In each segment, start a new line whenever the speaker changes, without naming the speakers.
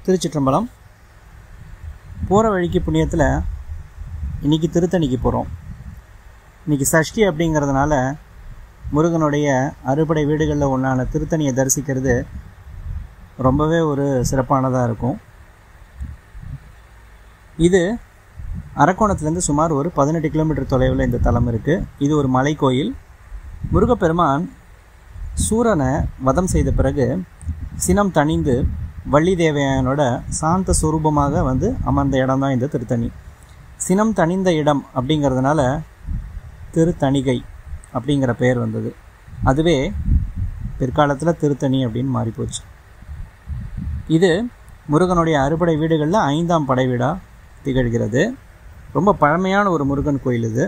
திருச்சிற்றம்பலம் போகிற வழிக்கு புண்ணியத்தில் இன்றைக்கி திருத்தணிக்கு போகிறோம் இன்றைக்கி சஷ்டி அப்படிங்கிறதுனால முருகனுடைய அறுபடை வீடுகளில் ஒன்றான திருத்தணியை தரிசிக்கிறது ரொம்பவே ஒரு சிறப்பானதாக இருக்கும் இது அரக்கோணத்துலேருந்து சுமார் ஒரு பதினெட்டு கிலோமீட்டர் தொலைவில் இந்த தலம் இருக்குது இது ஒரு மலை கோயில் முருகப்பெருமான் சூரனை வதம் செய்த பிறகு சினம் தணிந்து வள்ளி தேவையானோட சாந்த சுரூபமாக வந்து அமர்ந்த இடம் தான் இந்த திருத்தணி சினம் தணிந்த இடம் அப்படிங்கிறதுனால திருத்தணிகை அப்படிங்கிற பெயர் வந்தது அதுவே பிற்காலத்தில் திருத்தணி அப்படின்னு மாறிப்போச்சு இது முருகனுடைய அறுபடை வீடுகளில் ஐந்தாம் படை வீடாக திகழ்கிறது ரொம்ப பழமையான ஒரு முருகன் கோயில் இது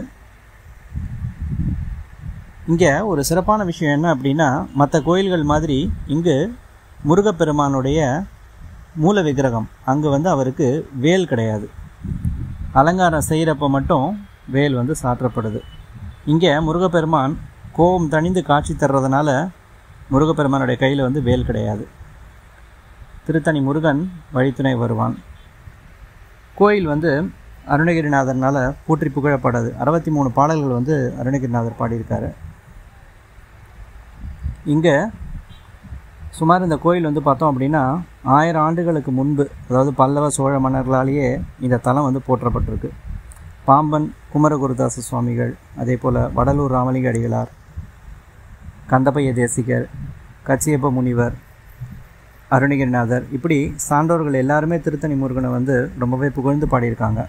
இங்கே ஒரு சிறப்பான விஷயம் என்ன அப்படின்னா மற்ற கோயில்கள் மாதிரி இங்கு முருகப்பெருமானுடைய மூல விக்கிரகம் அங்கே வந்து அவருக்கு வேல் கிடையாது அலங்காரம் செய்கிறப்ப மட்டும் வேல் வந்து சாற்றப்படுது இங்கே முருகப்பெருமான் கோபம் தணிந்து காட்சி தர்றதுனால முருகப்பெருமானுடைய கையில் வந்து வேல் கிடையாது திருத்தணி முருகன் வழித்துணை வருவான் கோயில் வந்து அருணகிரிநாதர்னால் போற்றி புகழப்படாது அறுபத்தி மூணு பாடல்கள் வந்து அருணகிரிநாதர் பாடியிருக்காரு இங்கே சுமார் இந்த கோயில் வந்து பார்த்தோம் அப்படின்னா ஆயிரம் ஆண்டுகளுக்கு முன்பு அதாவது பல்லவ சோழ மன்னர்களாலேயே இந்த தலம் வந்து போற்றப்பட்டிருக்கு பாம்பன் குமரகுருதாச சுவாமிகள் அதே போல் வடலூர் ராமலிங்க அடிகளார் கந்தப்பைய தேசிகர் கச்சியப்ப முனிவர் அருணகிரிநாதர் இப்படி சான்றோர்கள் எல்லாருமே திருத்தணி முருகனை வந்து ரொம்பவே புகழ்ந்து பாடியிருக்காங்க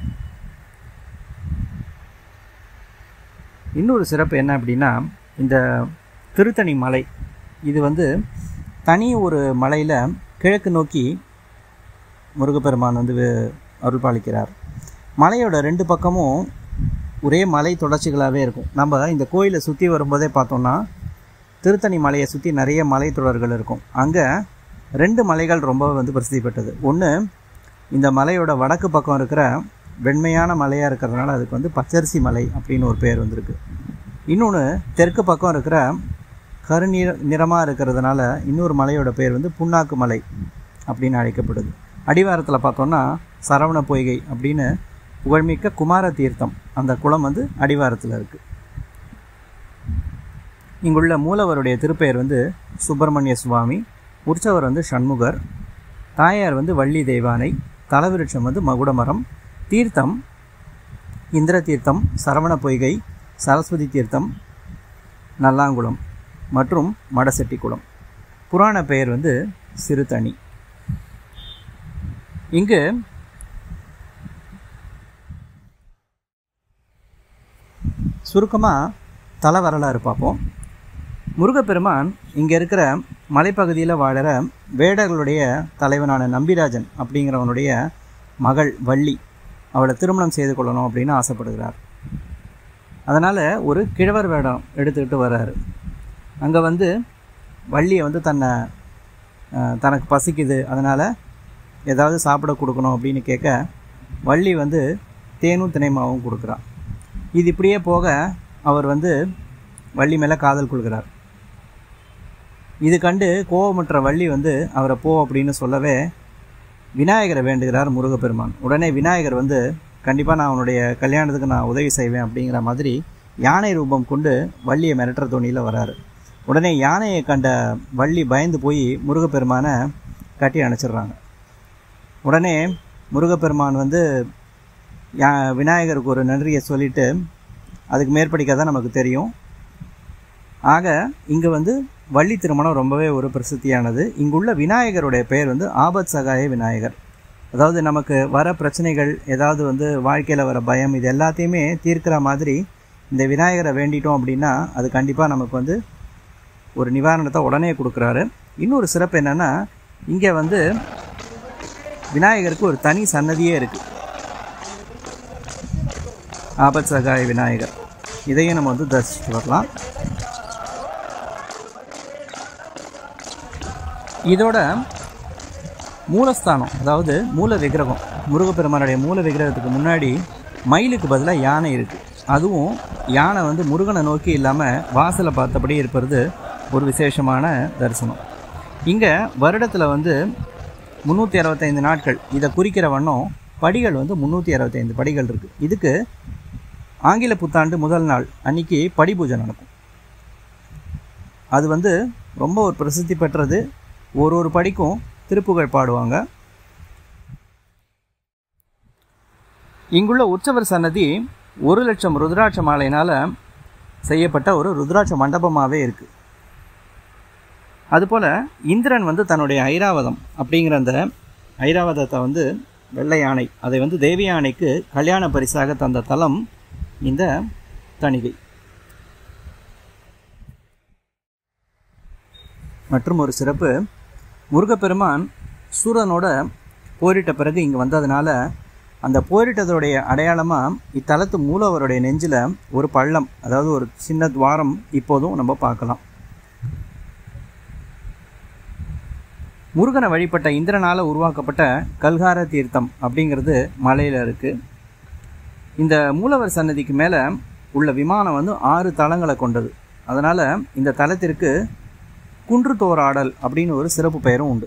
இன்னொரு சிறப்பு என்ன அப்படின்னா இந்த திருத்தணி மலை இது வந்து தனி ஒரு மலையில் கிழக்கு நோக்கி முருகப்பெருமான் வந்து அருள் பாலிக்கிறார் மலையோட ரெண்டு பக்கமும் ஒரே மலை தொடர்ச்சிகளாகவே இருக்கும் நம்ம இந்த கோயிலை சுற்றி வரும்போதே பார்த்தோம்னா திருத்தணி மலையை சுற்றி நிறைய மலை தொடர்கள் இருக்கும் அங்கே ரெண்டு மலைகள் ரொம்ப வந்து பிரசித்தி பெற்றது ஒன்று இந்த மலையோட வடக்கு பக்கம் இருக்கிற வெண்மையான மலையாக இருக்கிறதுனால அதுக்கு வந்து பச்சரிசி மலை அப்படின்னு ஒரு பேர் வந்திருக்கு இன்னொன்று தெற்கு பக்கம் இருக்கிற கருநீர நிறமாக இருக்கிறதுனால இன்னொரு மலையோட பேர் வந்து புண்ணாக்கு மலை அப்படின்னு அழைக்கப்படுது அடிவாரத்தில் பார்த்தோன்னா சரவண பொய்கை அப்படின்னு புகழ்மிக்க குமார தீர்த்தம் அந்த குளம் வந்து அடிவாரத்தில் இருக்குது இங்குள்ள மூலவருடைய திருப்பெயர் வந்து சுப்பிரமணிய சுவாமி உற்சவர் வந்து சண்முகர் தாயார் வந்து வள்ளி தெய்வானை தலவிருட்சம் வந்து மகுடமரம் தீர்த்தம் இந்திர தீர்த்தம் சரவண பொய்கை சரஸ்வதி தீர்த்தம் நல்லாங்குளம் மற்றும் மடசெட்டி குளம் புராண பெயர் வந்து சிறுதணி இங்கு சுருக்கமாக தல வரலாறு பார்ப்போம் முருகப்பெருமான் இங்கே இருக்கிற மலைப்பகுதியில் வாழற வேடர்களுடைய தலைவனான நம்பிராஜன் அப்படிங்கிறவனுடைய மகள் வள்ளி அவளை திருமணம் செய்து கொள்ளணும் அப்படின்னு ஆசைப்படுகிறார் அதனால் ஒரு கிழவர் வேடம் எடுத்துக்கிட்டு வர்றாரு அங்கே வந்து வள்ளியை வந்து தன்னை தனக்கு பசிக்குது அதனால் ஏதாவது சாப்பிட கொடுக்கணும் அப்படின்னு கேட்க வள்ளி வந்து தேனும் தினைமாவும் கொடுக்குறான் இது இப்படியே போக அவர் வந்து வள்ளி மேலே காதல் கொள்கிறார் இது கண்டு கோபமற்ற வள்ளி வந்து அவரை போ அப்படின்னு சொல்லவே விநாயகரை வேண்டுகிறார் முருகப்பெருமான் உடனே விநாயகர் வந்து கண்டிப்பாக நான் அவனுடைய கல்யாணத்துக்கு நான் உதவி செய்வேன் அப்படிங்கிற மாதிரி யானை ரூபம் கொண்டு வள்ளியை மிரட்டுற தோணியில் வராரு உடனே யானையை கண்ட வள்ளி பயந்து போய் முருகப்பெருமானை கட்டி அணைச்சிடுறாங்க உடனே முருகப்பெருமான் வந்து யா விநாயகருக்கு ஒரு நன்றியை சொல்லிவிட்டு அதுக்கு மேற்படிக்க தான் நமக்கு தெரியும் ஆக இங்கே வந்து வள்ளி திருமணம் ரொம்பவே ஒரு பிரசித்தியானது இங்குள்ள விநாயகருடைய பெயர் வந்து ஆபத் சகாய விநாயகர் அதாவது நமக்கு வர பிரச்சனைகள் ஏதாவது வந்து வாழ்க்கையில் வர பயம் இது எல்லாத்தையுமே தீர்க்கிற மாதிரி இந்த விநாயகரை வேண்டிட்டோம் அப்படின்னா அது கண்டிப்பாக நமக்கு வந்து ஒரு நிவாரணத்தை உடனே கொடுக்குறாரு இன்னொரு சிறப்பு என்னென்னா இங்கே வந்து விநாயகருக்கு ஒரு தனி சன்னதியே இருக்குது ஆபத் சகாய விநாயகர் இதையும் நம்ம வந்து தரிசிச்சுட்டு வரலாம் இதோட மூலஸ்தானம் அதாவது மூல விக்கிரகம் முருகப்பெருமானுடைய மூல விக்கிரகத்துக்கு முன்னாடி மயிலுக்கு பதிலாக யானை இருக்குது அதுவும் யானை வந்து முருகனை நோக்கி இல்லாமல் வாசலை பார்த்தபடி இருப்பது ஒரு விசேஷமான தரிசனம் இங்கே வருடத்தில் வந்து முந்நூற்றி அறுபத்தைந்து நாட்கள் இதை குறிக்கிற வண்ணம் படிகள் வந்து முந்நூற்றி அறுபத்தைந்து படிகள் இருக்குது இதுக்கு ஆங்கில புத்தாண்டு முதல் நாள் அன்னைக்கு படி பூஜை நடக்கும் அது வந்து ரொம்ப ஒரு பிரசித்தி பெற்றது ஒரு ஒரு படிக்கும் திருப்புகழ் பாடுவாங்க இங்குள்ள உற்சவர் சன்னதி ஒரு லட்சம் ருத்ராட்ச மாலையினால் செய்யப்பட்ட ஒரு ருத்ராட்ச மண்டபமாகவே இருக்குது அதுபோல் இந்திரன் வந்து தன்னுடைய ஐராவதம் அப்படிங்கிற அந்த ஐராவதத்தை வந்து வெள்ளை யானை அதை வந்து தேவி யானைக்கு கல்யாண பரிசாக தந்த தலம் இந்த தணிகை மற்றும் ஒரு சிறப்பு முருகப்பெருமான் சூரனோட போரிட்ட பிறகு இங்கே வந்ததுனால அந்த போரிட்டதோடைய அடையாளமாக இத்தலத்து மூலவருடைய நெஞ்சில் ஒரு பள்ளம் அதாவது ஒரு சின்ன துவாரம் இப்போதும் நம்ம பார்க்கலாம் முருகனை வழிபட்ட இந்திரனால் உருவாக்கப்பட்ட கல்கார தீர்த்தம் அப்படிங்கிறது மலையில் இருக்குது இந்த மூலவர் சன்னதிக்கு மேலே உள்ள விமானம் வந்து ஆறு தளங்களை கொண்டது அதனால் இந்த தலத்திற்கு குன்று தோராடல் அப்படின்னு ஒரு சிறப்பு பெயரும் உண்டு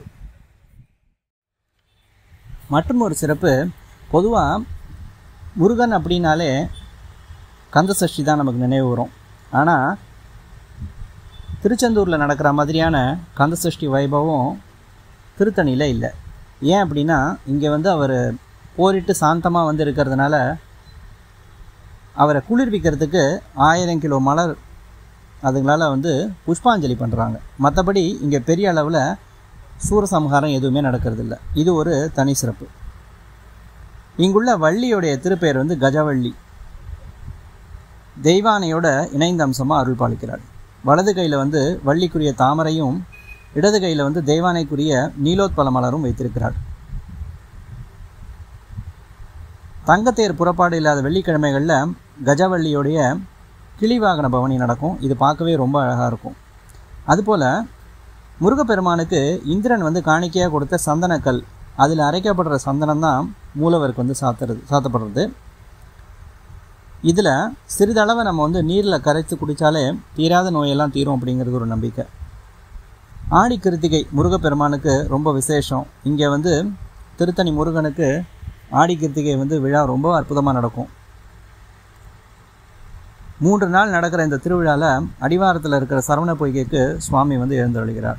மற்றும் ஒரு சிறப்பு பொதுவாக முருகன் அப்படின்னாலே கந்த சஷ்டி தான் நமக்கு நினைவு வரும் ஆனால் திருச்செந்தூரில் நடக்கிற மாதிரியான கந்த சஷ்டி வைபவம் திருத்தணியில் இல்லை ஏன் அப்படின்னா இங்கே வந்து அவர் போரிட்டு சாந்தமாக வந்து இருக்கிறதுனால அவரை குளிர்விக்கிறதுக்கு ஆயிரம் கிலோ மலர் அதுங்களால் வந்து புஷ்பாஞ்சலி பண்ணுறாங்க மற்றபடி இங்கே பெரிய அளவில் சூரசம்ஹாரம் எதுவுமே நடக்கிறதில்ல இது ஒரு தனி சிறப்பு இங்குள்ள வள்ளியுடைய திருப்பெயர் வந்து கஜவள்ளி தெய்வானையோட இணைந்த அம்சமாக அருள் பாலிக்கிறாள் வலது கையில் வந்து வள்ளிக்குரிய தாமரையும் இடது கையில் வந்து தெய்வானைக்குரிய நீலோத்பல மலரும் வைத்திருக்கிறாள் தங்கத்தேர் புறப்பாடு இல்லாத வெள்ளிக்கிழமைகளில் கஜவள்ளியோடைய கிளிவாகன பவனி நடக்கும் இது பார்க்கவே ரொம்ப அழகாக இருக்கும் அதுபோல் முருகப்பெருமானுக்கு இந்திரன் வந்து காணிக்கையாக கொடுத்த சந்தனக்கல் அதில் அரைக்கப்படுற சந்தனம் தான் மூலவருக்கு வந்து சாத்துறது சாத்தப்படுறது இதில் சிறிதளவை நம்ம வந்து நீரில் கரைத்து குடித்தாலே தீராத நோயெல்லாம் தீரும் அப்படிங்கிறது ஒரு நம்பிக்கை ஆடி கிருத்திகை முருகப்பெருமானுக்கு ரொம்ப விசேஷம் இங்கே வந்து திருத்தணி முருகனுக்கு ஆடி கிருத்திகை வந்து விழா ரொம்ப அற்புதமாக நடக்கும் மூன்று நாள் நடக்கிற இந்த திருவிழாவில் அடிவாரத்தில் இருக்கிற சரவண பொய்கைக்கு சுவாமி வந்து எழுந்தருளுகிறார்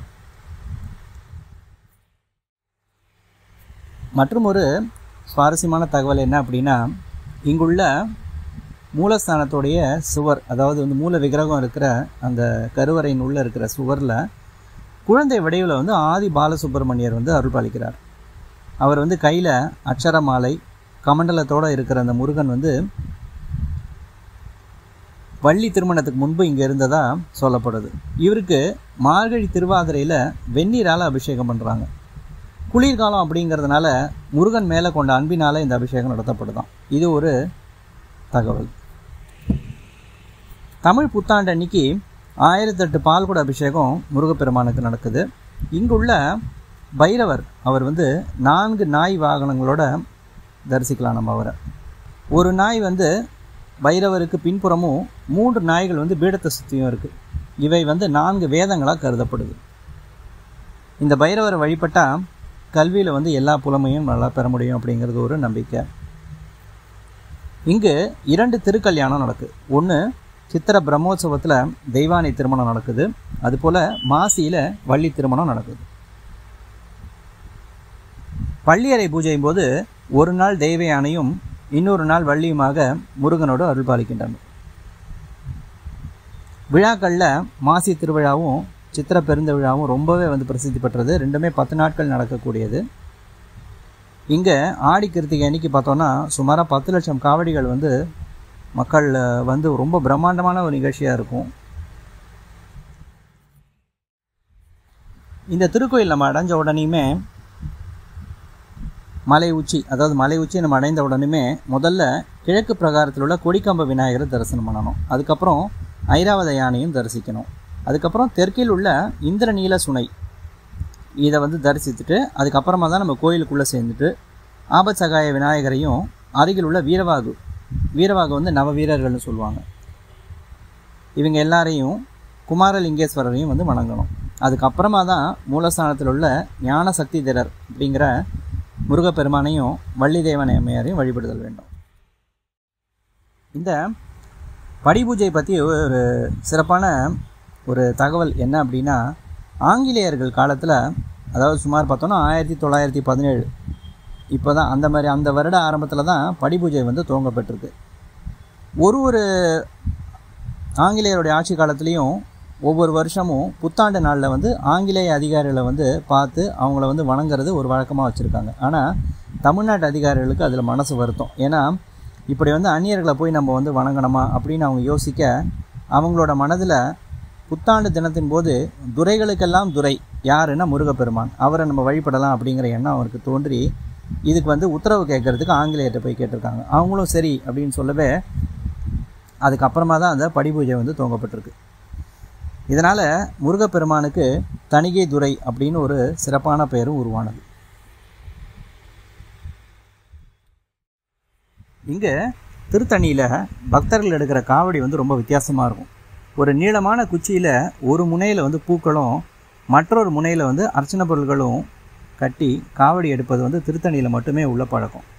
மற்றும் ஒரு சுவாரஸ்யமான தகவல் என்ன அப்படின்னா இங்குள்ள மூலஸ்தானத்துடைய சுவர் அதாவது வந்து மூல விக்கிரகம் இருக்கிற அந்த கருவறையின் உள்ளே இருக்கிற சுவரில் குழந்தை வடிவில் வந்து ஆதி பாலசுப்ரமணியர் வந்து அருள் பாலிக்கிறார் அவர் வந்து கையில் அக்ஷரமாலை கமண்டலத்தோடு இருக்கிற அந்த முருகன் வந்து வள்ளி திருமணத்துக்கு முன்பு இங்கே இருந்ததா சொல்லப்படுது இவருக்கு மார்கழி திருவாதிரையில் வெந்நீரால் அபிஷேகம் பண்ணுறாங்க குளிர்காலம் அப்படிங்கிறதுனால முருகன் மேலே கொண்ட அன்பினால் இந்த அபிஷேகம் நடத்தப்படுதான் இது ஒரு தகவல் தமிழ் புத்தாண்டு அன்னைக்கு ஆயிரத்தெட்டு பால்குட அபிஷேகம் முருகப்பெருமானுக்கு நடக்குது இங்குள்ள பைரவர் அவர் வந்து நான்கு நாய் வாகனங்களோட தரிசிக்கலாம் நம்ம அவரை ஒரு நாய் வந்து பைரவருக்கு பின்புறமும் மூன்று நாய்கள் வந்து பீடத்தை சுற்றியும் இருக்குது இவை வந்து நான்கு வேதங்களாக கருதப்படுது இந்த பைரவரை வழிபட்டால் கல்வியில் வந்து எல்லா புலமையும் நல்லா பெற முடியும் அப்படிங்கிறது ஒரு நம்பிக்கை இங்கு இரண்டு திருக்கல்யாணம் நடக்குது ஒன்று சித்திர பிரம்மோற்சவத்தில் தெய்வானை திருமணம் நடக்குது அதுபோல் மாசியில் வள்ளி திருமணம் நடக்குது பள்ளியறை பூஜையும் போது ஒரு நாள் தெய்வ யானையும் இன்னொரு நாள் வள்ளியுமாக முருகனோடு அருள் பாலிக்கின்றனர் விழாக்களில் மாசி திருவிழாவும் சித்திர பெருந்தவிழாவும் ரொம்பவே வந்து பிரசித்தி பெற்றது ரெண்டுமே பத்து நாட்கள் நடக்கக்கூடியது இங்கே ஆடி கிருத்திகை அன்னைக்கு பார்த்தோன்னா சுமாராக பத்து லட்சம் காவடிகள் வந்து மக்கள் வந்து ரொம்ப பிரம்மாண்டமான ஒரு நிகழ்ச்சியாக இருக்கும் இந்த திருக்கோயில் நம்ம அடைஞ்ச உடனேயுமே மலை உச்சி அதாவது மலை உச்சி நம்ம அடைந்த உடனேமே முதல்ல கிழக்கு பிரகாரத்தில் உள்ள கொடிக்கம்ப விநாயகரை தரிசனம் பண்ணணும் அதுக்கப்புறம் ஐராவத யானையும் தரிசிக்கணும் அதுக்கப்புறம் தெற்கில் உள்ள இந்திரநீல சுனை இதை வந்து தரிசித்துட்டு அதுக்கப்புறமா தான் நம்ம கோயிலுக்குள்ளே சேர்ந்துட்டு ஆபத்சகாய விநாயகரையும் அருகில் உள்ள வீரவாகு வீரவாகு வந்து நவ வீரர்கள்னு சொல்லுவாங்க இவங்க எல்லாரையும் குமாரலிங்கேஸ்வரரையும் வந்து வணங்கணும் அதுக்கப்புறமா தான் மூலஸ்தானத்தில் உள்ள ஞான சக்தி திரர் அப்படிங்கிற முருகப்பெருமானையும் வள்ளி தேவன் அம்மையாரையும் வழிபடுதல் வேண்டும் இந்த படி பூஜை பற்றி ஒரு சிறப்பான ஒரு தகவல் என்ன அப்படின்னா ஆங்கிலேயர்கள் காலத்தில் அதாவது சுமார் பார்த்தோன்னா ஆயிரத்தி தொள்ளாயிரத்தி பதினேழு இப்போ தான் அந்த மாதிரி அந்த வருட ஆரம்பத்தில் தான் படி பூஜை வந்து துவங்கப்பட்டிருக்கு ஒரு ஒரு ஆங்கிலேயருடைய ஆட்சி காலத்துலேயும் ஒவ்வொரு வருஷமும் புத்தாண்டு நாளில் வந்து ஆங்கிலேய அதிகாரிகளை வந்து பார்த்து அவங்கள வந்து வணங்குறது ஒரு வழக்கமாக வச்சுருக்காங்க ஆனால் தமிழ்நாட்டு அதிகாரிகளுக்கு அதில் மனசு வருத்தம் ஏன்னா இப்படி வந்து அந்நியர்களை போய் நம்ம வந்து வணங்கணுமா அப்படின்னு அவங்க யோசிக்க அவங்களோட மனதில் புத்தாண்டு தினத்தின் போது துரைகளுக்கெல்லாம் துரை யாருன்னா முருகப்பெருமான் அவரை நம்ம வழிபடலாம் அப்படிங்கிற எண்ணம் அவருக்கு தோன்றி இதுக்கு வந்து உத்தரவு கேட்கறதுக்கு ஆங்கிலேயர்கிட்ட போய் கேட்டிருக்காங்க அவங்களும் சரி அப்படின்னு சொல்லவே அதுக்கப்புறமா தான் அந்த படி பூஜை வந்து துவங்கப்பட்டிருக்கு இதனால் முருகப்பெருமானுக்கு தணிகை துரை அப்படின்னு ஒரு சிறப்பான பெயரும் உருவானது இங்கே திருத்தணியில் பக்தர்கள் எடுக்கிற காவடி வந்து ரொம்ப வித்தியாசமாக இருக்கும் ஒரு நீளமான குச்சியில் ஒரு முனையில் வந்து பூக்களும் மற்றொரு முனையில் வந்து அர்ச்சனை பொருள்களும் கட்டி காவடி எடுப்பது வந்து திருத்தணியில் மட்டுமே உள்ள பழக்கம்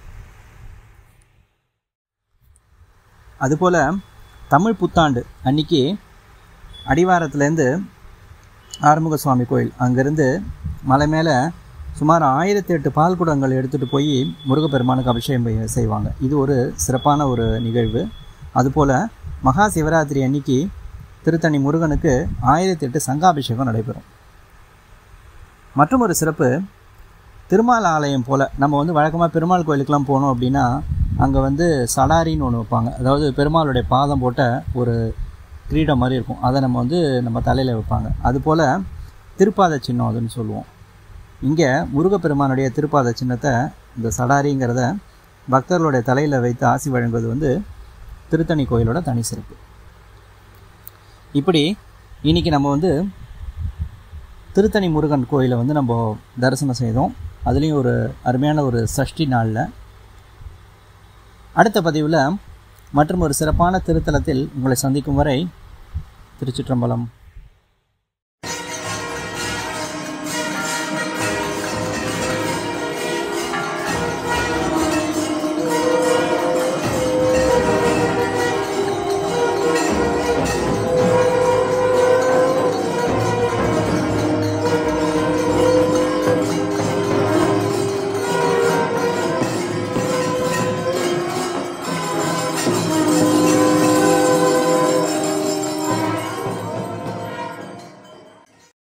அதுபோல் தமிழ் புத்தாண்டு அன்னைக்கு அடிவாரத்துலேருந்து ஆறுமுக சுவாமி கோயில் அங்கேருந்து மலை மேலே சுமார் ஆயிரத்தி எட்டு பால் குடங்கள் எடுத்துகிட்டு போய் முருகப்பெருமானுக்கு அபிஷேகம் செய்வாங்க இது ஒரு சிறப்பான ஒரு நிகழ்வு அதுபோல் மகா சிவராத்திரி அன்னைக்கு திருத்தணி முருகனுக்கு ஆயிரத்தி எட்டு சங்காபிஷேகம் நடைபெறும் மற்றும் ஒரு சிறப்பு திருமால் ஆலயம் போல் நம்ம வந்து வழக்கமாக பெருமாள் கோயிலுக்கெலாம் போனோம் அப்படின்னா அங்கே வந்து சடாரின்னு ஒன்று வைப்பாங்க அதாவது பெருமாளுடைய பாதம் போட்ட ஒரு கிரீடம் மாதிரி இருக்கும் அதை நம்ம வந்து நம்ம தலையில் வைப்பாங்க அதுபோல் திருப்பாத சின்னம் அதுன்னு சொல்லுவோம் இங்கே முருகப்பெருமானுடைய திருப்பாத சின்னத்தை இந்த சடாரிங்கிறத பக்தர்களுடைய தலையில் வைத்து ஆசி வழங்குவது வந்து திருத்தணி கோயிலோட தனி சிறப்பு இப்படி இன்றைக்கி நம்ம வந்து திருத்தணி முருகன் கோயிலை வந்து நம்ம தரிசனம் செய்தோம் அதுலேயும் ஒரு அருமையான ஒரு சஷ்டி நாளில் அடுத்த பதிவில் மற்றும் ஒரு சிறப்பான திருத்தலத்தில் உங்களை சந்திக்கும் வரை திருச்சிற்றம்பலம்